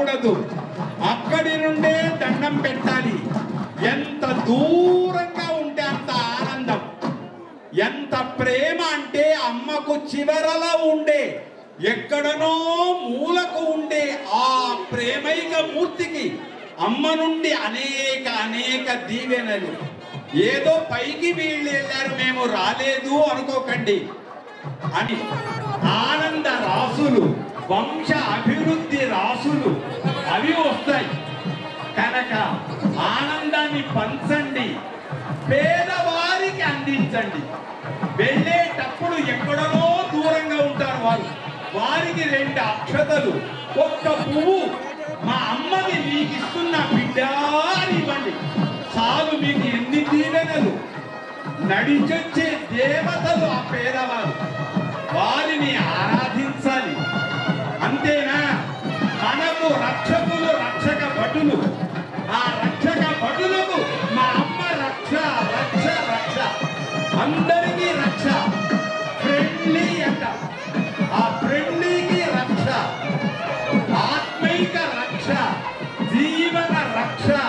ఉండకూడదు అక్కడి నుండే దండం పెట్టాలి ఎంత దూరంగా ఉంటే అంత ఆనందం ఎంత ప్రేమ అంటే అమ్మకు చివరలో ఉండే ఎక్కడనో మూలకు ఉండే ఆ ప్రేమైక మూర్తికి అమ్మ నుండి అనేక అనేక దీవెనలు ఏదో పైకి వీళ్ళు వెళ్ళారు మేము రాలేదు అనుకోకండి అని ఆనంద రాసులు వంశ అభివృద్ధి రాసులు అవి వస్తాయి కనుక ఆనందాన్ని పంచండి పేదవారికి అందించండి వెళ్ళేటప్పుడు ఎక్కడనో దూరంగా ఉంటారు వారు వారికి రెండు అక్షతలు ఒక్క పువ్వు మా అమ్మది మీకు ఇస్తున్న బిడ్డ అని ఇవ్వండి చాలు మీకు ఎన్ని దీవెనలు నడిచొచ్చే దేవతలు ఆ పేదవారు వారిని ఆరాధించాలి అంతేనా మనకు రక్షకులు రక్షక భటులు ఆ రక్షక భటులకు మా అమ్మ రక్ష రక్ష రక్ష అందరికీ రక్ష ఫ్రెండ్లీ అంట ఆ ఫ్రెండ్లీకి రక్ష ఆత్మైక రక్ష జీవన రక్ష